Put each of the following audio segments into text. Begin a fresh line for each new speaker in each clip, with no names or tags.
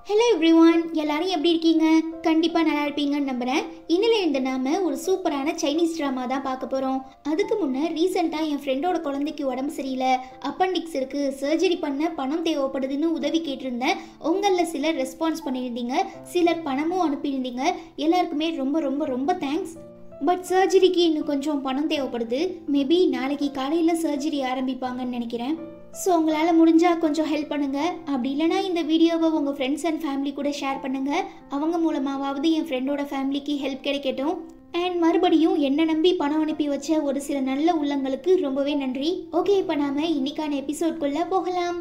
hello everyone எல்லாரும் எப்படி இருக்கீங்க கண்டிப்பாக நல்லா இருப்பீங்கன்னு நம்புகிறேன் இன்னிலேருந்து நாம ஒரு சூப்பரான சைனீஸ் ட்ராமா தான் பார்க்க போகிறோம் அதுக்கு முன்னே ரீசெண்டாக என் ஃப்ரெண்டோட குழந்தைக்கு உடம்பு சரியில்லை அப்பண்டிக்ஸ் இருக்குது சர்ஜரி பண்ண பணம் தேவைப்படுதுன்னு உதவி கேட்டிருந்தேன் உங்களில் சிலர் ரெஸ்பான்ஸ் பண்ணியிருந்தீங்க சிலர் பணமும் அனுப்பியிருந்தீங்க எல்லாருக்குமே ரொம்ப ரொம்ப ரொம்ப தேங்க்ஸ் பட் சர்ஜரிக்கு இன்னும் கொஞ்சம் பணம் தேவைப்படுது மேபி நாளைக்கு காலையில் சர்ஜரி ஆரம்பிப்பாங்கன்னு நினைக்கிறேன் ஸோ உங்களால் முடிஞ்சால் கொஞ்சம் ஹெல்ப் பண்ணுங்கள் அப்படி இல்லைனா இந்த வீடியோவை உங்கள் ஃப்ரெண்ட்ஸ் அண்ட் ஃபேமிலி கூட ஷேர் பண்ணுங்கள் அவங்க மூலமாவது என் ஃப்ரெண்டோட ஃபேமிலிக்கு ஹெல்ப் கிடைக்கட்டும் அண்ட் மறுபடியும் என்ன நம்பி பணம் அனுப்பி வச்ச ஒரு சில நல்ல உள்ளங்களுக்கு ரொம்பவே நன்றி ஓகே இப்போ நாம இன்னைக்கான எபிசோட்குள்ளே போகலாம்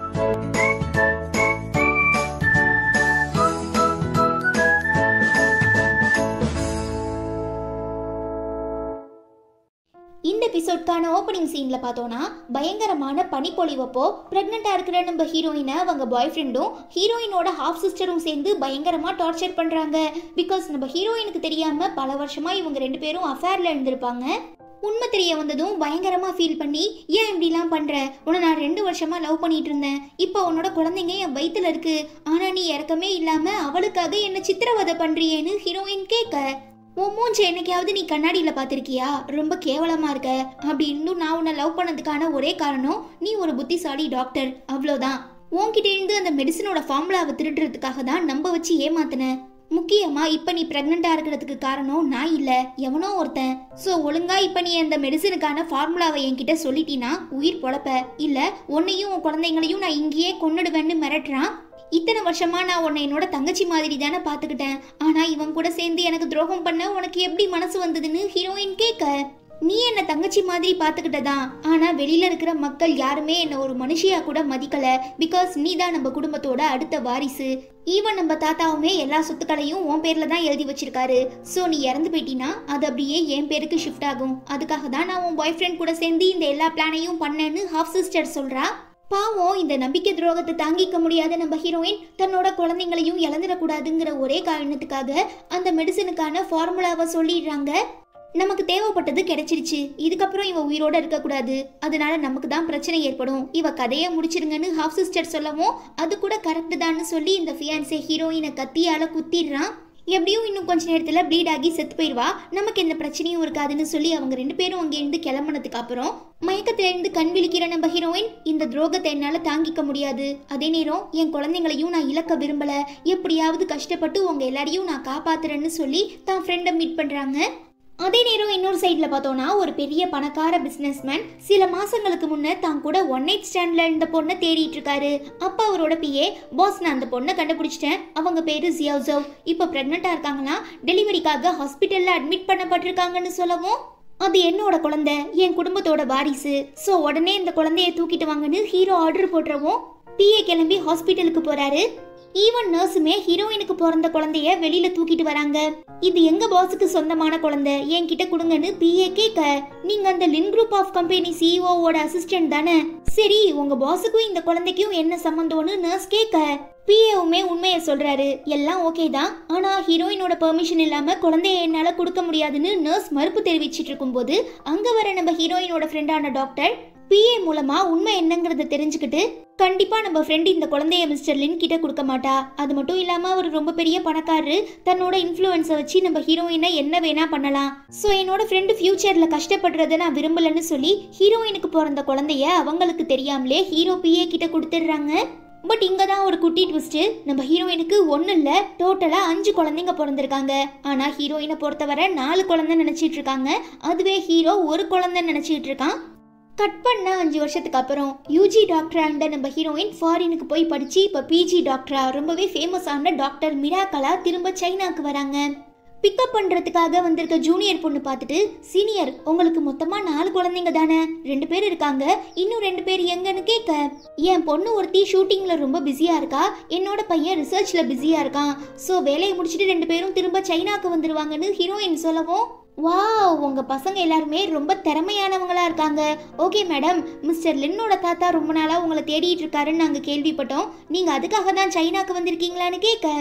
இந்த எபிசோட்கான ஓப்பனிங் சீனில் பார்த்தோன்னா பயங்கரமான பனிப்பொழிவப்போ ப்ரெக்னெண்ட்டாக இருக்கிற நம்ம ஹீரோயினை அவங்க பாய் ஃப்ரெண்டும் ஹீரோயினோட ஹாஃப் சிஸ்டரும் சேர்ந்து பயங்கரமாக டார்ச்சர் பண்ணுறாங்க பிகாஸ் நம்ம ஹீரோயினுக்கு தெரியாமல் பல வருஷமாக இவங்க ரெண்டு பேரும் அஃபேரில் இருந்திருப்பாங்க உண்மை தெரிய வந்ததும் பயங்கரமா ஃபீல் பண்ணி ஏன் இப்படிலாம் பண்ற உன்னை நான் ரெண்டு வருஷமா லவ் பண்ணிட்டு இருந்தேன் இப்போ உன்னோட குழந்தைங்க என் வயித்துல இருக்கு ஆனா நீ இறக்கமே இல்லாம அவளுக்காக என்ன சித்திரவதை பண்றியேன்னு ஹீரோயின் கேட்க உன் மூஞ்ச என்னைக்காவது நீ கண்ணாடியில பார்த்திருக்கியா ரொம்ப கேவலமா இருக்க அப்படி இருந்தும் நான் உன்னை லவ் பண்ணதுக்கான ஒரே காரணம் நீ ஒரு புத்திசாலி டாக்டர் அவ்வளோதான் உன்கிட்ட இருந்து அந்த மெடிசனோட ஃபார்முலாவை திருடுறதுக்காக தான் நம்ப வச்சு ஏமாத்தின முக்கியமா இப்ப நீ பிரெக்னண்டா இருக்கிறதுக்கு காரணம் நான் இல்ல எவனோ ஒருத்தன் சோ ஒழுங்கா இப்ப நீ அந்த மெடிசனுக்கான ஃபார்முலாவை என்கிட்ட சொல்லிட்டீனா உயிர் பொழப்ப இல்ல உன்னையும் உன் குழந்தைங்களையும் நான் இங்கேயே கொன்னுடுவேன்னு மிரட்டுறான் இத்தனை வருஷமா நான் உன்னை என்னோட தங்கச்சி மாதிரி தானே பாத்துக்கிட்டேன் ஆனா இவன் கூட சேர்ந்து எனக்கு துரோகம் பண்ண உனக்கு எப்படி மனசு வந்ததுன்னு ஹீரோயின் கேட்க நீ என்ன தங்கச்சி மாதிரி பாத்துக்கிட்டதா ஆனா வெளியில இருக்கிற மக்கள் யாருமே என்ன ஒரு மனுஷியா கூட மதிக்கல பிகாஸ் நீ தான் நம்ம குடும்பத்தோட அடுத்த வாரிசு ஈவன் நம்ம தாத்தாவுமே எல்லா சொத்துக்களையும் உன் பேர்ல தான் எழுதி வச்சிருக்காரு சோ நீ இறந்து போயிட்டீனா அது அப்படியே என் பேருக்கு ஷிஃப்ட் ஆகும் அதுக்காக தான் நான் உன் பாய் ஃப்ரெண்ட் கூட சேர்ந்து இந்த எல்லா பிளானையும் பண்ணேன்னு ஹாஃப் சிஸ்டர் சொல்றா பாவம் இந்த நம்பிக்கை துரோகத்தை தாங்கிக்க முடியாத நம்ம ஹீரோயின் தன்னோட குழந்தைங்களையும் இழந்துடக்கூடாதுங்கிற ஒரே காரணத்துக்காக அந்த மெடிசனுக்கான ஃபார்முலாவை சொல்லிடுறாங்க நமக்கு தேவைப்பட்டது கிடைச்சிருச்சு இதுக்கப்புறம் இவ உயிரோட இருக்கக்கூடாது அதனால நமக்கு தான் பிரச்சனை ஏற்படும் இவ கதையை முடிச்சிருங்கன்னு ஹாஃப் சிஸ்டர் சொல்லவும் அது கூட கரெக்டு தான்னு சொல்லி இந்த ஃபியான்சே ஹீரோயினை கத்தியால குத்திடுறான் எப்படியும் இன்னும் கொஞ்ச நேரத்துல ப்ளீட் ஆகி செத்து போயிடுவா நமக்கு எந்த பிரச்சனையும் இருக்காதுன்னு சொல்லி அவங்க ரெண்டு பேரும் அங்கேருந்து கிளம்புனதுக்கு அப்புறம் மயக்கத்திலிருந்து கண் விழிக்கிற நம்ம ஹீரோயின் இந்த துரோகத்தை என்னால தாங்கிக்க முடியாது அதே நேரம் என் குழந்தைங்களையும் நான் இழக்க விரும்பல எப்படியாவது கஷ்டப்பட்டு உங்க எல்லாரையும் நான் காப்பாத்துறேன்னு சொல்லி தான் ஃப்ரெண்டை மீட் பண்றாங்க அதே நேரம் இன்னொரு சைடில் பார்த்தோன்னா ஒரு பெரிய பணக்கார பிஸ்னஸ்மேன் சில மாசங்களுக்கு முன்ன தான் கூட ஒன் நைட் ஸ்டாண்ட்ல இருந்த பொண்ணை தேடிட்டு இருக்காரு அப்ப அவரோட பிஏ பாஸ் நான் அந்த பொண்ணை கண்டுபிடிச்சிட்டேன் அவங்க பேரு ஜியாவ்சவ் இப்போ பிரெக்னெண்டா இருக்காங்கன்னா டெலிவரிக்காக ஹாஸ்பிட்டல்ல அட்மிட் பண்ணப்பட்டிருக்காங்கன்னு சொல்லவும் அது என்னோட குழந்தை என் குடும்பத்தோட வாரிசு ஸோ உடனே இந்த குழந்தைய தூக்கிட்டு வாங்கன்னு ஹீரோ ஆர்டர் போட்டுறவும் பிஏ கிளம்பி ஹாஸ்பிட்டலுக்கு போறாரு ஈவன் நர்ஸுமே ஹீரோயினுக்கு பிறந்த குழந்தைய வெளியில தூக்கிட்டு வராங்க இது எங்க பாஸுக்கு சொந்தமான குழந்தை என்கிட்ட கொடுங்கன்னு பிஏ கேட்க நீங்க அந்த லின் குரூப் ஆஃப் கம்பெனி சிஇஓவோட அசிஸ்டன்ட் தானே சரி உங்க பாஸுக்கும் இந்த குழந்தைக்கும் என்ன சம்பந்தம்னு நர்ஸ் கேட்க பிஏவுமே உண்மையை சொல்றாரு எல்லாம் ஓகே தான் ஆனா ஹீரோயினோட பெர்மிஷன் இல்லாம குழந்தைய என்னால கொடுக்க முடியாதுன்னு நர்ஸ் மறுப்பு தெரிவிச்சிட்டு இருக்கும்போது அங்க வர நம்ம ஹீரோயினோட ஃப்ரெண்டான டாக்டர் பிஏ மூலமா உண்மை என்னங்கறத தெரிஞ்சுக்கிட்டு கண்டிப்பா நம்ம ஃப்ரெண்ட் இந்த குழந்தைய மிஸ்டர் லின் கிட்ட கொடுக்க மாட்டா அது மட்டும் இல்லாம அவர் ரொம்ப பெரிய பணக்காரரு தன்னோட இன்ஃப்ளூயன்ஸை வச்சு நம்ம ஹீரோயினை என்ன வேணா பண்ணலாம் ஸோ என்னோட ஃப்ரெண்டு ஃபியூச்சர்ல கஷ்டப்படுறத நான் விரும்பலன்னு சொல்லி ஹீரோயினுக்கு பிறந்த குழந்தைய அவங்களுக்கு தெரியாமலே ஹீரோ பிஏ கிட்ட கொடுத்துடுறாங்க பட் இங்க தான் ஒரு குட்டி ட்விஸ்ட் நம்ம ஹீரோயினுக்கு ஒண்ணு இல்ல டோட்டலா அஞ்சு குழந்தைங்க பிறந்திருக்காங்க ஆனா ஹீரோயினை பொறுத்தவரை நாலு குழந்தை நினைச்சிட்டு இருக்காங்க அதுவே ஹீரோ ஒரு குழந்தை நினைச்சிட்டு இருக்கான் கட் பண்ண அஞ்சு வருஷத்துக்கு அப்புறம் யூஜி டாக்டர் ஆண்ட நம்ம ஹீரோயின் ஃபாரினுக்கு போய் படிச்சு இப்போ பிஜி டாக்டரா ரொம்பவே ஃபேமஸான டாக்டர் மிராக்கலா திரும்ப சைனாக்கு வராங்க பிக்கப் பண்ணுறதுக்காக வந்திருக்க ஜூனியர் பொண்ணு பார்த்துட்டு சீனியர் உங்களுக்கு மொத்தமாக நாலு குழந்தைங்க தானே ரெண்டு பேர் இருக்காங்க இன்னும் ரெண்டு பேர் எங்கன்னு கேட்க என் பொண்ணு ஒருத்தி ஷூட்டிங்கில் ரொம்ப பிஸியாக இருக்கா என்னோட பையன் ரிசர்ச்சில் பிஸியாக இருக்கான் ஸோ வேலையை முடிச்சுட்டு ரெண்டு பேரும் திரும்ப சைனாக்கு வந்துருவாங்கன்னு ஹீரோயின் சொல்லவும் வாவ் உங்க பசங்க எல்லாருமே ரொம்ப திறமையானவங்களா இருக்காங்க ஓகே மேடம் மிஸ்டர் லின்னோட தாத்தா ரொம்ப நாளா உங்களை தேடிட்டு இருக்காருன்னு நாங்க கேள்விப்பட்டோம் நீங்க அதுக்காக தான் சைனாக்கு வந்திருக்கீங்களான்னு கேட்க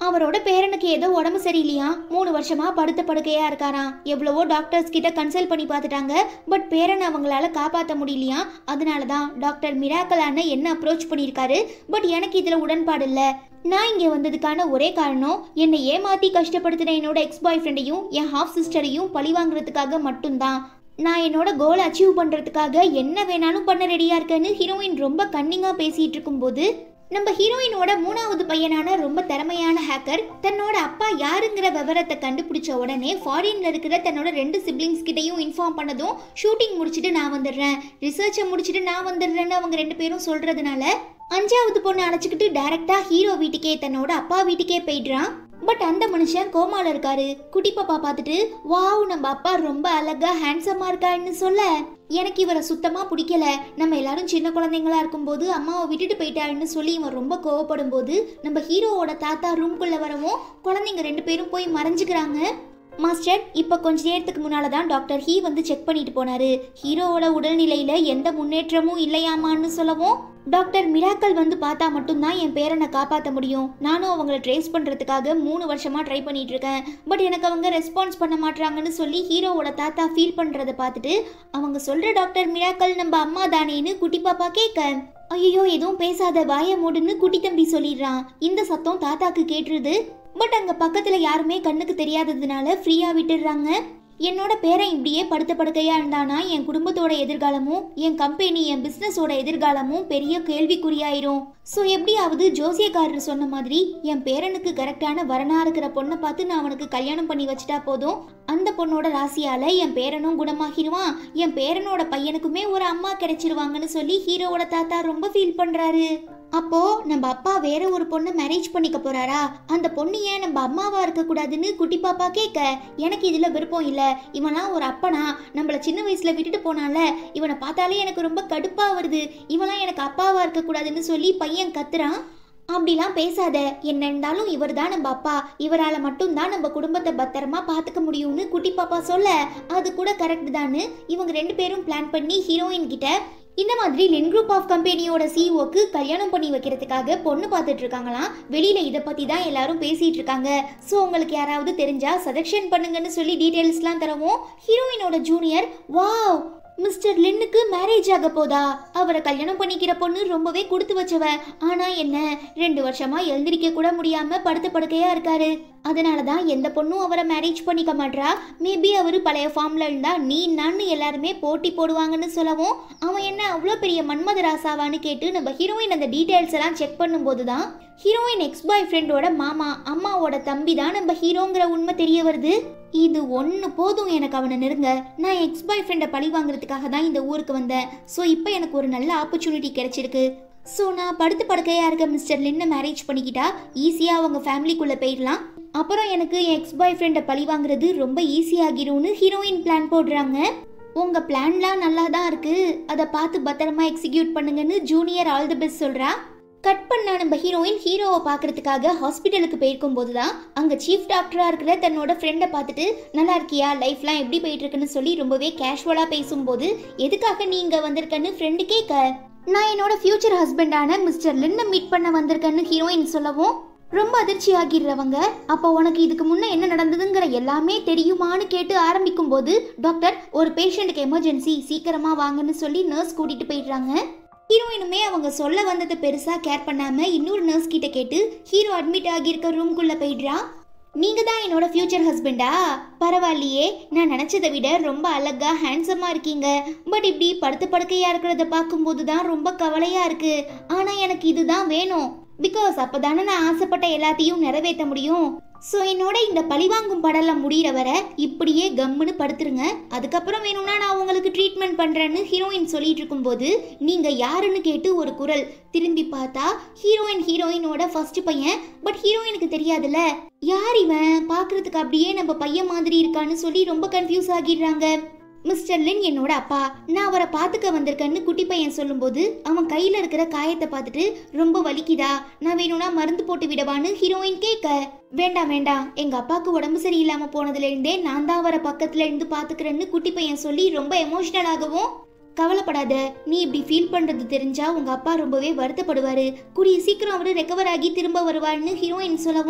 அவரோட பேரனுக்கு ஏதோ உடம்பு சரியில்லையா மூணு வருஷமா படுத்த படுக்கையா இருக்காராம் எவ்வளவோ டாக்டர்ஸ் கிட்ட கன்சல்ட் பண்ணி பார்த்துட்டாங்க பட் பேரனை அவங்களால காப்பாற்ற முடியலையா அதனால தான் டாக்டர் மிராக்கலான என்ன அப்ரோச் பண்ணியிருக்காரு பட் எனக்கு இதுல உடன்பாடு இல்ல நான் இங்கே வந்ததுக்கான ஒரே காரணம் என்னை ஏமாத்தி கஷ்டப்படுத்தின என்னோட எக்ஸ் பாய் ஃப்ரெண்டையும் என் ஹாஃப் சிஸ்டரையும் பழி வாங்குறதுக்காக மட்டும்தான் நான் என்னோட கோல் அச்சீவ் பண்றதுக்காக என்ன வேணாலும் பண்ண ரெடியா இருக்கேன்னு ஹீரோயின் ரொம்ப கன்னிங்கா பேசிட்டு இருக்கும்போது நம்ம ஹீரோயினோட மூணாவது பையனான ரொம்ப திறமையான ஹேக்கர் தன்னோட அப்பா யாருங்கிற விவரத்தை கண்டுபிடிச்ச உடனே ஃபாரின்ல இருக்கிற தன்னோட ரெண்டு சிப்ளிங்ஸ் கிட்டையும் இன்ஃபார்ம் பண்ணதும் ஷூட்டிங் முடிச்சுட்டு நான் வந்துடுறேன் ரிசர்ச்சை முடிச்சுட்டு நான் வந்துடுறேன்னு அவங்க ரெண்டு பேரும் சொல்றதுனால அஞ்சாவது பொண்ணை அழைச்சிக்கிட்டு டைரக்டா ஹீரோ வீட்டுக்கே தன்னோட அப்பா வீட்டுக்கே போயிடுறான் பட் அந்த மனுஷன் கோமால இருக்காரு குட்டி பாப்பா பார்த்துட்டு வாவ் நம்ம அப்பா ரொம்ப அழகா ஹேண்ட்ஸமா இருக்காருன்னு சொல்ல எனக்கு இவரை சுத்தமா பிடிக்கல நம்ம எல்லாரும் சின்ன குழந்தைங்களா இருக்கும்போது அம்மாவை விட்டுட்டு போயிட்டாருன்னு சொல்லி இவன் ரொம்ப கோவப்படும் போது நம்ம ஹீரோவோட தாத்தா ரூம்குள்ள வரவும் குழந்தைங்க ரெண்டு பேரும் போய் மறைஞ்சுக்கிறாங்க மாஸ்டர் இப்போ கொஞ்ச நேரத்துக்கு முன்னால தான் டாக்டர் ஹீ வந்து செக் பண்ணிட்டு போனாரு ஹீரோவோட உடல்நிலையில எந்த முன்னேற்றமும் இல்லையாமான்னு சொல்லவும் டாக்டர் மிராக்கல் வந்து பார்த்தா மட்டும்தான் என் பேரனை காப்பாற்ற முடியும் நானும் அவங்கள ட்ரேஸ் பண்ணுறதுக்காக மூணு வருஷமா ட்ரை பண்ணிட்டு இருக்கேன் பட் எனக்கு அவங்க ரெஸ்பான்ஸ் பண்ண மாட்றாங்கன்னு சொல்லி ஹீரோவோட தாத்தா ஃபீல் பண்ணுறதை பார்த்துட்டு அவங்க சொல்கிற டாக்டர் மிராக்கல் நம்ம அம்மா தானேன்னு குட்டி பாப்பா கேட்க ஐயோ எதுவும் பேசாத வாய மூடுன்னு குட்டி தம்பி சொல்லிடுறான் இந்த சத்தம் தாத்தாக்கு கேட்டுருது பட் அங்க பக்கத்துல யாருமே கண்ணுக்கு தெரியாததுனால ஃப்ரீயா விட்டுடுறாங்க என்னோட பேரன் இப்படியே படுத்த படுக்கையா இருந்தானா என் குடும்பத்தோட எதிர்காலமும் என் கம்பெனி என் பிசினஸோட எதிர்காலமும் பெரிய கேள்விக்குறியாயிரும் ஸோ எப்படியாவது ஜோசியக்காரர் சொன்ன மாதிரி என் பேரனுக்கு கரெக்டான வரனா இருக்கிற பொண்ணை பார்த்து நான் அவனுக்கு கல்யாணம் பண்ணி வச்சுட்டா போதும் அந்த பொண்ணோட ராசியால என் பேரனும் குணமாகிடுவான் என் பேரனோட பையனுக்குமே ஒரு அம்மா கிடைச்சிருவாங்கன்னு சொல்லி ஹீரோவோட தாத்தா ரொம்ப ஃபீல் பண்றாரு அப்போ நம்ம அப்பா வேற ஒரு பொண்ணை மேரேஜ் பண்ணிக்க போறாரா அந்த பொண்ணு ஏன் நம்ம அம்மாவா இருக்க கூடாதுன்னு குட்டி பாப்பா கேட்க எனக்கு இதுல விருப்பம் இல்ல இவன்லாம் ஒரு அப்பனா நம்மள சின்ன வயசுல விட்டுட்டு போனால இவனை பார்த்தாலே எனக்கு ரொம்ப கடுப்பா வருது இவன்லாம் எனக்கு அப்பாவா இருக்க கூடாதுன்னு சொல்லி பையன் கத்துறான் அப்படிலாம் பேசாத என்ன இருந்தாலும் இவர் தான் நம்ம அப்பா இவரால மட்டும்தான் நம்ம குடும்பத்தை பத்திரமா பாத்துக்க முடியும்னு குட்டி பாப்பா சொல்ல அது கூட கரெக்ட் தான்னு இவங்க ரெண்டு பேரும் பிளான் பண்ணி ஹீரோயின் கிட்ட இந்த மாதிரி லென் குரூப் ஆஃப் கம்பெனியோட சிஓக்கு கல்யாணம் பண்ணி வைக்கிறதுக்காக பொண்ணு பார்த்துட்டு இருக்காங்களாம் வெளியில இதை பத்தி தான் எல்லாரும் பேசிட்டு இருக்காங்க ஸோ உங்களுக்கு யாராவது தெரிஞ்சா சஜெக்ஷன் பண்ணுங்கன்னு சொல்லி டீடைல்ஸ்லாம் தரவும் ஹீரோயினோட ஜூனியர் வாவ் மிஸ்டர் லின்னுக்கு மேரேஜ் ஆக போதா அவரை கல்யாணம் பண்ணிக்கிற பொண்ணு ரொம்பவே கொடுத்து வச்சவ ஆனா என்ன ரெண்டு வருஷமா எழுந்திருக்க கூட முடியாம படுத்த படுக்கையா இருக்காரு அதனால தான் எந்த பொண்ணும் அவரை மேரேஜ் பண்ணிக்க மாட்றா மேபி அவர் பழைய ஃபார்ம்ல இருந்தா நீ நான்னு எல்லாருமே போட்டி போடுவாங்கன்னு சொல்லவும் அவன் என்ன அவ்வளோ பெரிய மன்மத ராசாவான்னு கேட்டு நம்ம ஹீரோயின் அந்த டீடைல்ஸ் எல்லாம் செக் பண்ணும்போது தான் ஹீரோயின் எக்ஸ் பாய் ஃப்ரெண்டோட மாமா அம்மாவோட தம்பி தான் நம்ம ஹீரோங்கிற உண்மை தெரிய வருது இது ஒன்று போதும் எனக்கு அவனை நெருங்க நான் எக்ஸ் பாய் ஃப்ரெண்டை பழி வாங்குறதுக்காக தான் இந்த ஊருக்கு வந்தேன் ஸோ இப்போ எனக்கு ஒரு நல்ல ஆப்பர்ச்சுனிட்டி கிடைச்சிருக்கு ஸோ நான் படுத்து படுக்கையாக இருக்க மிஸ்டர் லின்னை மேரேஜ் பண்ணிக்கிட்டா ஈஸியாக அவங்க ஃபேமிலிக்குள்ளே போயிடலாம் அப்புறம் எனக்கு என் எக்ஸ் பாய் ஃப்ரெண்டை பழி வாங்குறது ரொம்ப ஈஸியாகிரும்னு ஹீரோயின் பிளான் போடுறாங்க உங்க பிளான்லாம் நல்லா தான் இருக்கு அதை பார்த்து பத்திரமா எக்ஸிக்யூட் பண்ணுங்கன்னு ஜூனியர் ஆல் தி பெஸ்ட் சொல்றா கட் பண்ண நம்ம ஹீரோயின் ஹீரோவை பார்க்கறதுக்காக ஹாஸ்பிட்டலுக்கு போயிருக்கும் போது தான் அங்கே சீஃப் டாக்டராக இருக்கிற தன்னோட ஃப்ரெண்டை பார்த்துட்டு நல்லா இருக்கியா லைஃப்லாம் எப்படி போயிட்டு இருக்குன்னு சொல்லி ரொம்பவே கேஷுவலாக பேசும்போது எதுக்காக நீ இங்கே வந்திருக்கன்னு ஃப்ரெண்டு கேட்க நான் என்னோட ஃபியூச்சர் ஹஸ்பண்டான மிஸ்டர் லின்னை மீட் பண்ண வந்திருக்கேன்னு ஹீரோயின் சொல்லவும் ரொம்ப அதிர்ச்சி ஆகிடுறவங்க அப்போ உனக்கு இதுக்கு முன்ன என்ன நடந்ததுங்கிற எல்லாமே தெரியுமான்னு கேட்டு ஆரம்பிக்கும் போது டாக்டர் ஒரு பேஷண்ட்டுக்கு எமர்ஜென்சி சீக்கிரமா வாங்கன்னு சொல்லி நர்ஸ் கூட்டிட்டு போயிடுறாங்க ஹீரோயினுமே அவங்க சொல்ல வந்ததை பெருசா கேர் பண்ணாம இன்னொரு நர்ஸ் கிட்ட கேட்டு ஹீரோ அட்மிட் ஆகியிருக்க ரூம்குள்ள போயிடுறா நீங்க தான் என்னோட ஃபியூச்சர் ஹஸ்பண்டா பரவாயில்லையே நான் நினைச்சதை விட ரொம்ப அழகா ஹேண்ட்ஸமா இருக்கீங்க பட் இப்படி படுத்து படுக்கையா இருக்கிறத பார்க்கும்போது தான் ரொம்ப கவலையா இருக்கு ஆனா எனக்கு இதுதான் வேணும் பிகாஸ் அப்பதானே நான் ஆசைப்பட்ட எல்லாத்தையும் நிறைவேற்ற முடியும் ஸோ என்னோட இந்த பழிவாங்கும் படலம் முடிகிற வரை இப்படியே கம்முன்னு படுத்துருங்க அதுக்கப்புறம் வேணும்னா நான் உங்களுக்கு ட்ரீட்மெண்ட் பண்ணுறேன்னு ஹீரோயின் சொல்லிட்டு இருக்கும்போது நீங்கள் யாருன்னு கேட்டு ஒரு குரல் திரும்பி பார்த்தா ஹீரோயின் ஹீரோயினோட ஃபர்ஸ்ட் பையன் பட் ஹீரோயினுக்கு தெரியாதுல்ல யார் இவன் பார்க்கறதுக்கு அப்படியே நம்ம பையன் மாதிரி இருக்கான்னு சொல்லி ரொம்ப கன்ஃபியூஸ் ஆகிடுறாங்க மிஸ்டர் லின் என்னோட அப்பா நான் அவரை பார்த்துக்க வந்திருக்கேன்னு குட்டி பையன் சொல்லும்போது அவன் கையில் இருக்கிற காயத்தை பார்த்துட்டு ரொம்ப வலிக்குதா நான் வேணும்னா மருந்து போட்டு விடவான்னு ஹீரோயின் கேட்க வேண்டாம் வேண்டாம் எங்க அப்பாவுக்கு உடம்பு சரியில்லாம போனதுல இருந்தே நான் தான் அவரை பக்கத்துல இருந்து பாத்துக்கிறேன்னு குட்டி பையன் சொல்லி ரொம்ப எமோஷனல் ஆகவும் கவலைப்படாத நீ இப்படி ஃபீல் பண்றது தெரிஞ்சா உங்க அப்பா ரொம்பவே வருத்தப்படுவாரு கூடிய சீக்கிரம் அவரு ரெக்கவர் ஆகி திரும்ப வருவார்னு ஹீரோயின் சொல்லவும்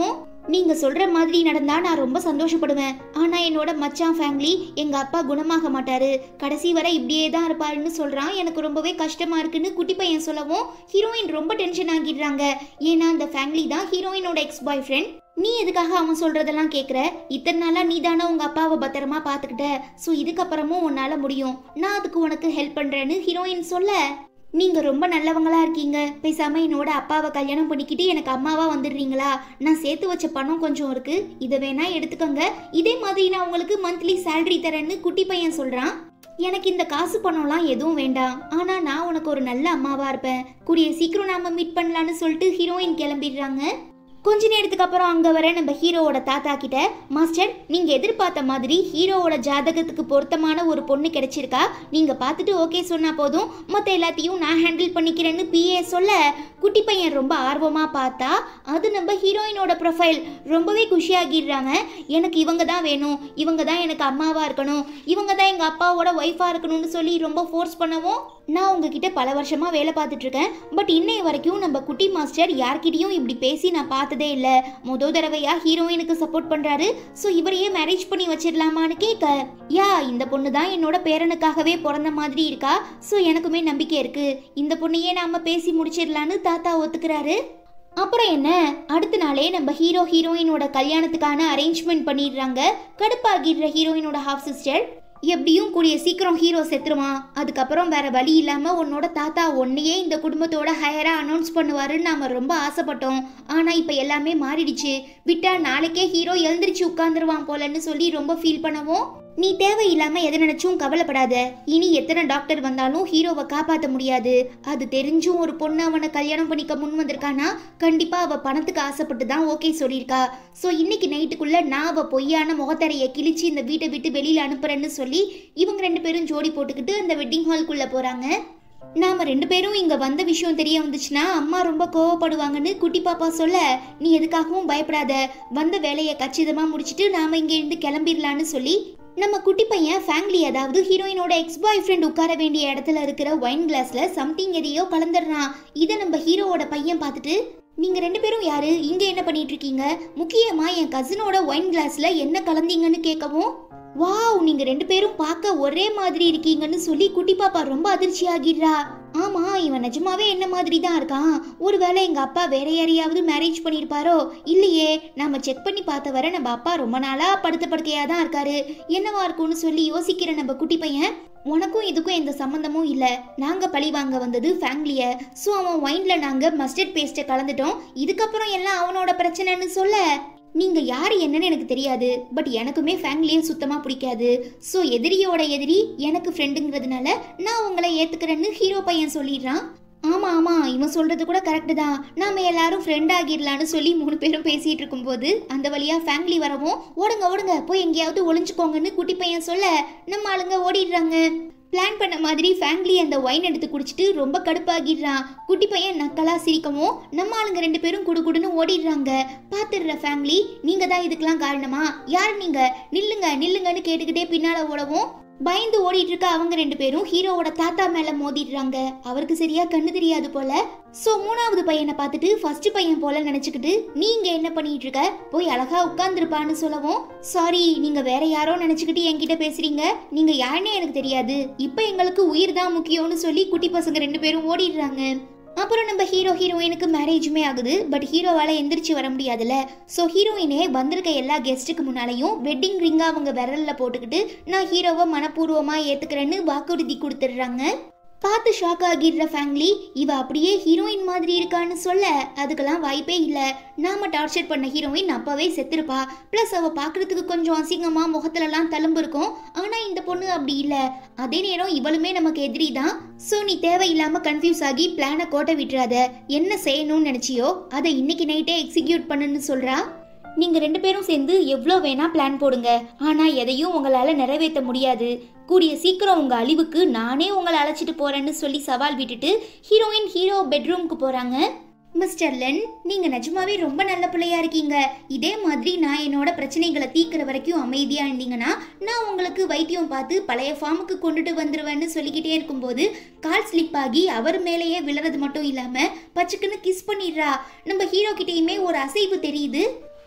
நீங்க சொல்ற மாதிரி நடந்தா நான் ரொம்ப சந்தோஷப்படுவேன் ஆனா என்னோட மச்சான் ஃபேமிலி எங்க அப்பா குணமாக மாட்டாரு கடைசி வரை இப்படியே தான் இருப்பாருன்னு சொல்றான் எனக்கு ரொம்பவே கஷ்டமா இருக்குன்னு குட்டி பையன் சொல்லவும் ஹீரோயின் ரொம்ப டென்ஷன் ஆகிடுறாங்க ஏன்னா அந்த ஃபேமிலி தான் ஹீரோயினோட எக்ஸ் பாய் ஃப்ரெண்ட் நீ எதுக்காக அவன் சொல்றதெல்லாம் கேக்குற இத்தனை நாளா நீ தானே உங்க அப்பாவை பத்திரமா பாத்துக்கிட்ட ஸோ இதுக்கப்புறமும் உன்னால முடியும் நான் அதுக்கு உனக்கு ஹெல்ப் பண்றேன்னு ஹீரோயின் சொல்ல நீங்க ரொம்ப நல்லவங்களா இருக்கீங்க பேசாம என்னோட அப்பாவை கல்யாணம் பண்ணிக்கிட்டு எனக்கு அம்மாவா வந்துடுறீங்களா நான் சேர்த்து வச்ச பணம் கொஞ்சம் இருக்கு இதை வேணா எடுத்துக்கோங்க இதே மாதிரி நான் உங்களுக்கு மந்த்லி சேலரி தரேன்னு குட்டி பையன் சொல்றான் எனக்கு இந்த காசு பணம்லாம் எதுவும் வேண்டாம் ஆனா நான் உனக்கு ஒரு நல்ல அம்மாவா இருப்பேன் கூடிய சீக்கிரம் நாம மீட் பண்ணலான்னு சொல்லிட்டு ஹீரோயின் கிளம்பிடுறாங்க கொஞ்ச நேரத்துக்கு அப்புறம் அங்க வர நம்ம ஹீரோவோட தாத்தா கிட்ட மாஸ்டர் நீங்க எதிர்பார்த்த மாதிரி ஹீரோவோட ஜாதகத்துக்கு பொருத்தமான ஒரு பொண்ணு கிடைச்சிருக்கா நீங்க பார்த்துட்டு ஓகே சொன்னா போதும் மத்த எல்லாத்தையும் நான் ஹேண்டில் பண்ணிக்கிறேன்னு பிஏ சொல்ல குட்டி பையன் ரொம்ப ஆர்வமா பார்த்தா அது நம்ம ஹீரோயினோட ப்ரொஃபைல் ரொம்பவே குஷியாகிடுறாங்க எனக்கு இவங்க தான் வேணும் இவங்க தான் எனக்கு அம்மாவா இருக்கணும் இவங்க தான் எங்க அப்பாவோட ஒய்ஃபா இருக்கணும்னு சொல்லி ரொம்ப ஃபோர்ஸ் பண்ணவும் நான் உங்ககிட்ட பல வருஷமா வேலை பார்த்துட்டு இருக்கேன் பட் இன்னைய வரைக்கும் நம்ம குட்டி மாஸ்டர் யார்கிட்டயும் இப்படி பேசி நான் பார்த்ததே இல்லை முத தடவையா ஹீரோயினுக்கு சப்போர்ட் பண்றாரு ஸோ இவரையே மேரேஜ் பண்ணி வச்சிடலாமான்னு கேட்க யா இந்த பொண்ணு தான் என்னோட பேரனுக்காகவே பிறந்த மாதிரி இருக்கா ஸோ எனக்குமே நம்பிக்கை இருக்கு இந்த பொண்ணையே நாம பேசி முடிச்சிடலான்னு தாத்தா ஒத்துக்கிறாரு அப்புறம் என்ன அடுத்த நாளே நம்ம ஹீரோ ஹீரோயினோட கல்யாணத்துக்கான அரேஞ்ச்மெண்ட் பண்ணிடுறாங்க கடுப்பாகிடுற ஹீரோயினோட ஹாஃப் சிஸ்டர் எப்படியும் கூடிய சீக்கிரம் ஹீரோ செத்துருவான் அதுக்கப்புறம் வேற வழி இல்லாம உன்னோட தாத்தா உன்னையே இந்த குடும்பத்தோட ஹையரா அனௌன்ஸ் பண்ணுவாருன்னு நாம ரொம்ப ஆசைப்பட்டோம் ஆனா இப்ப எல்லாமே மாறிடுச்சு விட்டா நாளைக்கே ஹீரோ எழுந்திருச்சு உட்கார்ந்துருவான் போலன்னு சொல்லி ரொம்ப ஃபீல் பண்ணவும் நீ தேவையில்லாம எதை நினைச்சும் கவலைப்படாத இனி எத்தனை டாக்டர் வந்தாலும் ஹீரோவை காப்பாத்த முடியாது அது தெரிஞ்சும் ஒரு பொண்ணு அவனை கல்யாணம் பண்ணிக்க முன் வந்திருக்கானா கண்டிப்பா அவ பணத்துக்கு ஆசைப்பட்டு தான் ஓகே சொல்லியிருக்கா ஸோ இன்னைக்கு நைட்டுக்குள்ள நான் அவ பொய்யான முகத்தரையை கிழிச்சு இந்த வீட்டை விட்டு வெளியில அனுப்புறேன்னு சொல்லி இவங்க ரெண்டு பேரும் ஜோடி போட்டுக்கிட்டு அந்த வெட்டிங் ஹால்குள்ள போறாங்க நாம ரெண்டு பேரும் இங்க வந்த விஷயம் தெரிய வந்துச்சுன்னா அம்மா ரொம்ப கோவப்படுவாங்கன்னு குட்டி பாப்பா சொல்ல நீ எதுக்காகவும் பயப்படாத வந்த வேலையை கச்சிதமா முடிச்சிட்டு நாம இங்க இருந்து கிளம்பிடலான்னு சொல்லி நம்ம குட்டி பையன் ஃபேங்லி அதாவது ஹீரோயினோட எக்ஸ் பாய் ஃப்ரெண்ட் உட்கார வேண்டிய இடத்துல இருக்கிற ஒயின் கிளாஸ்ல சம்திங் எதையோ கலந்துடுறான் இதை நம்ம ஹீரோவோட பையன் பார்த்துட்டு நீங்க ரெண்டு பேரும் யாரு இங்க என்ன பண்ணிட்டு இருக்கீங்க முக்கியமா என் கசினோட ஒயின் கிளாஸ்ல என்ன கலந்தீங்கன்னு கேட்கவும் வாவ் நீங்க ரெண்டு பேரும் பார்க்க ஒரே மாதிரி இருக்கீங்கன்னு சொல்லி குட்டி பாப்பா ரொம்ப அதிர்ச்சி ஆகிடுறா ஆமா இவன் நிஜமாவே என்ன மாதிரி தான் இருக்கான் ஒருவேளை எங்க அப்பா வேற யாரையாவது மேரேஜ் பண்ணியிருப்பாரோ இல்லையே நாம செக் பண்ணி பார்த்த வரை நம்ம அப்பா ரொம்ப நாளா படுத்த படுக்கையா தான் இருக்காரு என்னவா இருக்கும்னு சொல்லி யோசிக்கிற நம்ம குட்டி பையன் உனக்கும் இதுக்கும் எந்த சம்மந்தமும் இல்ல நாங்க பழி வாங்க வந்தது ஃபேங்லிய ஸோ அவன் ஒயின்ல நாங்க மஸ்டர்ட் பேஸ்ட்டை கலந்துட்டோம் இதுக்கப்புறம் எல்லாம் அவனோட பிரச்சனைன்னு சொல்ல நீங்க யாரு என்னன்னு எனக்கு தெரியாது பட் எனக்குமே ஃபேமிலியே சுத்தமா பிடிக்காது ஸோ எதிரியோட எதிரி எனக்கு ஃப்ரெண்டுங்கிறதுனால நான் உங்களை ஏத்துக்கிறேன்னு ஹீரோ பையன் சொல்லிடுறான் ஆமா ஆமா இவன் சொல்றது கூட கரெக்டு தான் நாம எல்லாரும் ஃப்ரெண்ட் ஆகிடலான்னு சொல்லி மூணு பேரும் பேசிட்டு இருக்கும்போது அந்த வழியா ஃபேமிலி வரவும் ஓடுங்க ஓடுங்க போய் எங்கேயாவது ஒளிஞ்சுக்கோங்கன்னு குட்டி பையன் சொல்ல நம்ம ஆளுங்க ஓடிடுறாங்க பிளான் பண்ண மாதிரி ஃபேங்லி அந்த ஒயின் எடுத்து குடிச்சிட்டு ரொம்ப கடுப்பாகிடுறான் குட்டி பையன் நக்கலா சிரிக்கவும் நம்ம ஆளுங்க ரெண்டு பேரும் குடுகுடுன்னு ஓடிடுறாங்க பாத்துடுற ஃபேமிலி நீங்க தான் இதுக்கெல்லாம் காரணமா யார் நீங்க நில்லுங்க நில்லுங்கன்னு கேட்டுக்கிட்டே பின்னால ஓடவும் பயந்து ஓடிட்டு இருக்க அவங்க ரெண்டு பேரும் ஹீரோவோட தாத்தா மேல மோதிடுறாங்க அவருக்கு சரியா கண்ணு தெரியாது போல சோ மூணாவது பையனை பார்த்துட்டு ஃபர்ஸ்ட் பையன் போல நினைச்சுக்கிட்டு நீங்க என்ன பண்ணிட்டு இருக்க போய் அழகா உட்கார்ந்துருப்பான்னு சொல்லவும் சாரி நீங்க வேற யாரோ நினைச்சுக்கிட்டு என்கிட்ட பேசுறீங்க நீங்க யாருன்னே எனக்கு தெரியாது இப்ப எங்களுக்கு உயிர் தான் முக்கியம்னு சொல்லி குட்டி பசங்க ரெண்டு பேரும் ஓடிடுறாங்க அப்புறம் நம்ம ஹீரோ ஹீரோயினுக்கு மேரேஜுமே ஆகுது பட் ஹீரோவால எந்திரிச்சு வர முடியாதுல்ல ஸோ ஹீரோயினே வந்திருக்க எல்லா கெஸ்ட்டுக்கு முன்னாலையும் வெட்டிங் ரிங்கா அவங்க விரல்ல போட்டுக்கிட்டு நான் ஹீரோவை மனப்பூர்வமா ஏத்துக்கிறேன்னு வாக்குறுதி கொடுத்துடுறாங்க பார்த்து ஷாக் ஆகிடுற ஃபேமிலி இவ அப்படியே ஹீரோயின் மாதிரி இருக்கான்னு சொல்ல அதுக்கெல்லாம் வாய்ப்பே இல்லை நாம டார்ச்சர் பண்ண ஹீரோயின் அப்பவே செத்துருப்பா ப்ளஸ் அவ பார்க்கறதுக்கு கொஞ்சம் அசிங்கமா முகத்துலலாம் தழும்பு இருக்கும் ஆனா இந்த பொண்ணு அப்படி இல்லை அதே நேரம் இவளுமே நமக்கு எதிரி தான் ஸோ நீ தேவையில்லாம கன்ஃபியூஸ் ஆகி பிளானை கோட்டை விட்டுறாத என்ன செய்யணும்னு நினைச்சியோ அதை இன்னைக்கு நைட்டே எக்ஸிக்யூட் பண்ணுன்னு சொல்றா நீங்க ரெண்டு பேரும் சேர்ந்து எவ்வளோ வேணா பிளான் போடுங்க ஆனா எதையும் உங்களால நிறைவேற்ற முடியாது கூடிய சீக்கிரம் உங்க அழிவுக்கு நானே உங்களை அழைச்சிட்டு போறேன்னு சொல்லி சவால் விட்டுட்டு ஹீரோயின் ஹீரோ பெட்ரூம்க்கு போறாங்க மிஸ்டர் லென் நீங்க நிஜமாவே ரொம்ப நல்ல பிள்ளையா இருக்கீங்க இதே மாதிரி நான் என்னோட பிரச்சனைகளை தீர்க்கிற வரைக்கும் அமைதியா இருந்தீங்கன்னா நான் உங்களுக்கு வைத்தியம் பார்த்து பழைய ஃபார்முக்கு கொண்டுட்டு வந்துருவேன்னு சொல்லிக்கிட்டே இருக்கும்போது கால் ஸ்லிப் ஆகி அவர் மேலேயே விழுறது மட்டும் இல்லாம பச்சுக்குன்னு கிஸ் பண்ணிடுறா நம்ம ஹீரோ கிட்டயுமே ஒரு அசைவு தெரியுது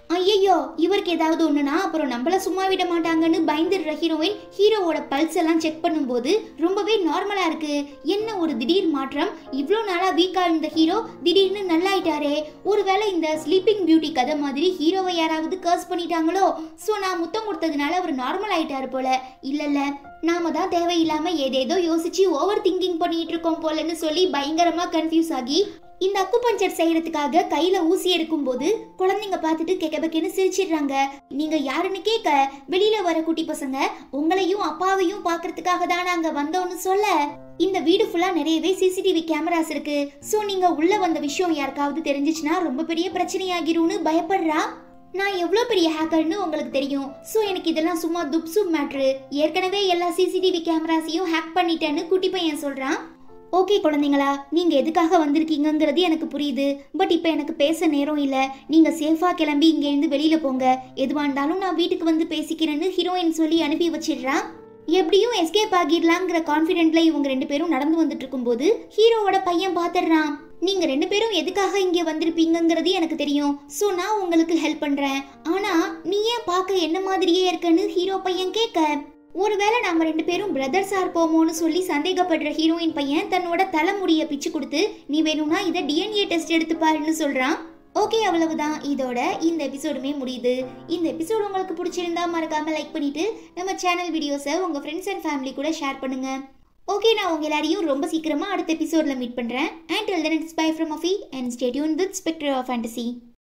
ஐயையோ இவருக்கு ஏதாவது ஒண்ணுனா அப்புறம் நம்மள சும்மா விட மாட்டாங்கன்னு பயந்துடுற ஹீரோயின் ஹீரோவோட பல்ஸ் எல்லாம் செக் பண்ணும்போது ரொம்பவே நார்மலா இருக்கு என்ன ஒரு திடீர் மாற்றம் இவ்வளோ நாளா வீக்கா இருந்த ஹீரோ திடீர்னு நல்லாயிட்டாரே ஒருவேளை இந்த ஸ்லீப்பிங் பியூட்டி கதை மாதிரி ஹீரோவை யாராவது கர்ஸ் பண்ணிட்டாங்களோ ஸோ நான் முத்தம் கொடுத்ததுனால அவர் நார்மல் ஆயிட்டாரு போல இல்ல இல்ல நாம தான் தேவையில்லாம ஏதேதோ யோசிச்சு ஓவர் திங்கிங் பண்ணிட்டு இருக்கோம் போலன்னு சொல்லி பயங்கரமா கன்ஃபியூஸ் ஆகி இந்த அக்கு பஞ்சர் செய்யறதுக்காக கையில ஊசி எடுக்கும் போது குழந்தைங்க பார்த்துட்டு கெக்கபக்கேன்னு சிரிச்சிடுறாங்க நீங்க யாருன்னு கேட்க வெளியில வர குட்டி பசங்க உங்களையும் அப்பாவையும் பாக்குறதுக்காக தான் நாங்க வந்தோம்னு சொல்ல இந்த வீடு ஃபுல்லா நிறையவே சிசிடிவி கேமராஸ் இருக்கு சோ நீங்க உள்ள வந்த விஷயம் யாருக்காவது தெரிஞ்சிச்சுன்னா ரொம்ப பெரிய பிரச்சனையாகிரும்னு பயப்படுறா நான் எவ்வளோ பெரிய ஹேக்கர்னு உங்களுக்கு தெரியும் ஸோ எனக்கு இதெல்லாம் சும்மா துப்சுப் மேட்ரு ஏற்கனவே எல்லா சிசிடிவி கேமராஸையும் ஹேக் பண்ணிட்டேன்னு குட்டி பையன் சொல்றான் ஓகே குழந்தைங்களா நீங்க எதுக்காக வந்திருக்கீங்கங்கிறது எனக்கு புரியுது பட் இப்போ எனக்கு பேச நேரம் இல்ல நீங்க சேஃபா கிளம்பி இங்க இருந்து வெளியில போங்க எதுவா இருந்தாலும் நான் வீட்டுக்கு வந்து பேசிக்கிறேன்னு ஹீரோயின் சொல்லி அனுப்பி வச்சிடுறான் எப்படியும் எஸ்கேப் ஆகிடலாங்கிற கான்ஃபிடென்ட்ல இவங்க ரெண்டு பேரும் நடந்து வந்துட்டு இருக்கும்போது ஹீரோவோட பையன் பாத்துடுறான் நீங்க ரெண்டு பேரும் எதுக்காக இங்க வந்திருப்பீங்கங்கிறது எனக்கு தெரியும் சோ நான் உங்களுக்கு ஹெல்ப் பண்றேன் ஆனா நீ ஏன் பார்க்க என்ன மாதிரியே இருக்கன்னு ஹீரோ பையன் கேட்க ஒருவேளை நாம ரெண்டு பேரும் பிரதர்ஸா இருப்போமோன்னு சொல்லி சந்தேகப்படுற ஹீரோயின் பையன் தன்னோட தலைமுடிய பிச்சு கொடுத்து நீ வேணும்னா இதை டிஎன்ஏ டெஸ்ட் எடுத்து பாருன்னு சொல்றான் ஓகே அவ்வளவுதான் இதோட இந்த எபிசோடுமே முடியுது இந்த எபிசோடு உங்களுக்கு பிடிச்சிருந்தா மறக்காம லைக் பண்ணிட்டு நம்ம சேனல் வீடியோஸை உங்க ஃப்ரெண்ட்ஸ் அண்ட் ஃபேமிலி கூட ஷேர் பண்ணுங்க ஓகே நான் உங்க எல்லாரையும் ரொம்ப சீக்கிரமா அடுத்த எபிசோட்ல மீட் பண்றேன் and till then it's bye from அஃபி அண்ட் ஸ்டேடியூன் வித் ஸ்பெக்டர் ஆஃப் ஃபேண்டசி